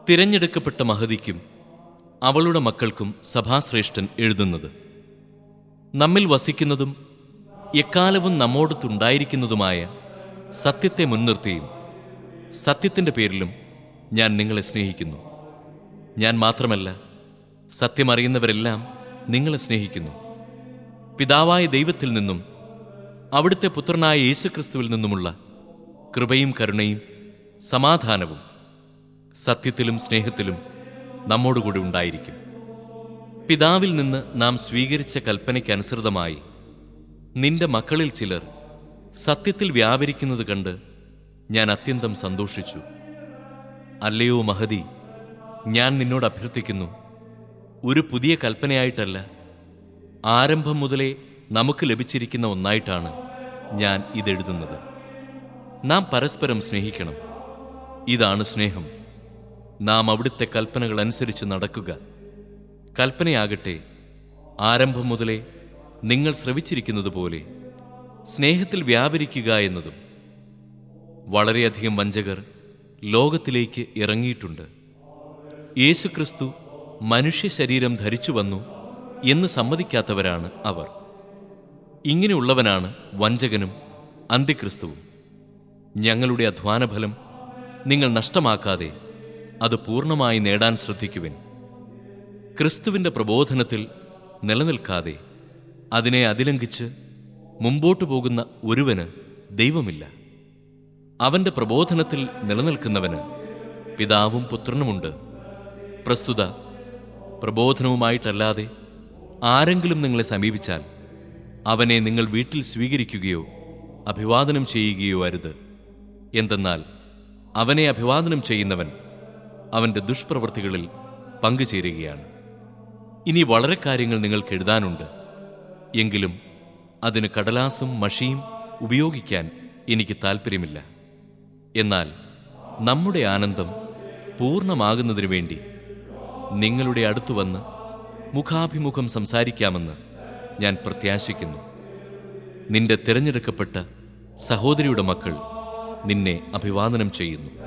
തിരഞ്ഞെടുക്കപ്പെട്ട മഹതിക്കും അവളുടെ മക്കൾക്കും സഭാശ്രേഷ്ഠൻ എഴുതുന്നത് നമ്മിൽ വസിക്കുന്നതും എക്കാലവും നമ്മോടത്തുണ്ടായിരിക്കുന്നതുമായ സത്യത്തെ മുൻനിർത്തിയും സത്യത്തിൻ്റെ പേരിലും ഞാൻ നിങ്ങളെ സ്നേഹിക്കുന്നു ഞാൻ മാത്രമല്ല സത്യമറിയുന്നവരെല്ലാം നിങ്ങളെ സ്നേഹിക്കുന്നു പിതാവായ ദൈവത്തിൽ നിന്നും അവിടുത്തെ പുത്രനായ യേശുക്രിസ്തുവിൽ നിന്നുമുള്ള കൃപയും കരുണയും സമാധാനവും സത്യത്തിലും സ്നേഹത്തിലും നമ്മോടുകൂടി ഉണ്ടായിരിക്കും പിതാവിൽ നിന്ന് നാം സ്വീകരിച്ച കൽപ്പനയ്ക്കനുസൃതമായി നിന്റെ മക്കളിൽ ചിലർ സത്യത്തിൽ വ്യാപരിക്കുന്നത് കണ്ട് ഞാൻ അത്യന്തം സന്തോഷിച്ചു അല്ലയോ മഹതി ഞാൻ നിന്നോട് അഭ്യർത്ഥിക്കുന്നു ഒരു പുതിയ കൽപ്പനയായിട്ടല്ല ആരംഭം മുതലേ നമുക്ക് ലഭിച്ചിരിക്കുന്ന ഒന്നായിട്ടാണ് ഞാൻ ഇതെഴുതുന്നത് നാം പരസ്പരം സ്നേഹിക്കണം ഇതാണ് സ്നേഹം നാം അവിടുത്തെ കൽപ്പനകൾ അനുസരിച്ച് നടക്കുക കൽപ്പനയാകട്ടെ ആരംഭം മുതലേ നിങ്ങൾ ശ്രവിച്ചിരിക്കുന്നത് പോലെ സ്നേഹത്തിൽ വ്യാപരിക്കുക എന്നതും വളരെയധികം വഞ്ചകർ ലോകത്തിലേക്ക് ഇറങ്ങിയിട്ടുണ്ട് യേശുക്രിസ്തു മനുഷ്യ ശരീരം ധരിച്ചു വന്നു എന്ന് സമ്മതിക്കാത്തവരാണ് അവർ ഇങ്ങനെയുള്ളവനാണ് വഞ്ചകനും അന്ത്യക്രിസ്തുവും ഞങ്ങളുടെ അധ്വാനഫലം നിങ്ങൾ നഷ്ടമാക്കാതെ അത് പൂർണ്ണമായി നേടാൻ ശ്രദ്ധിക്കുവിൻ ക്രിസ്തുവിൻ്റെ പ്രബോധനത്തിൽ നിലനിൽക്കാതെ അതിനെ അതിലംഘിച്ച് മുമ്പോട്ടു പോകുന്ന ഒരുവന് ദൈവമില്ല അവന്റെ പ്രബോധനത്തിൽ നിലനിൽക്കുന്നവന് പിതാവും പുത്രനുമുണ്ട് പ്രസ്തുത പ്രബോധനവുമായിട്ടല്ലാതെ ആരെങ്കിലും നിങ്ങളെ സമീപിച്ചാൽ അവനെ നിങ്ങൾ വീട്ടിൽ സ്വീകരിക്കുകയോ അഭിവാദനം ചെയ്യുകയോ അരുത് എന്തെന്നാൽ അവനെ അഭിവാദനം ചെയ്യുന്നവൻ അവന്റെ ദുഷ്പ്രവൃത്തികളിൽ പങ്കുചേരുകയാണ് ഇനി വളരെ കാര്യങ്ങൾ നിങ്ങൾക്ക് എഴുതാനുണ്ട് എങ്കിലും അതിന് കടലാസും മഷിയും ഉപയോഗിക്കാൻ എനിക്ക് താല്പര്യമില്ല എന്നാൽ നമ്മുടെ ആനന്ദം പൂർണ്ണമാകുന്നതിനു വേണ്ടി നിങ്ങളുടെ അടുത്തു വന്ന് മുഖാഭിമുഖം സംസാരിക്കാമെന്ന് ഞാൻ പ്രത്യാശിക്കുന്നു നിന്റെ തിരഞ്ഞെടുക്കപ്പെട്ട സഹോദരിയുടെ മക്കൾ നിന്നെ അഭിവാദനം ചെയ്യുന്നു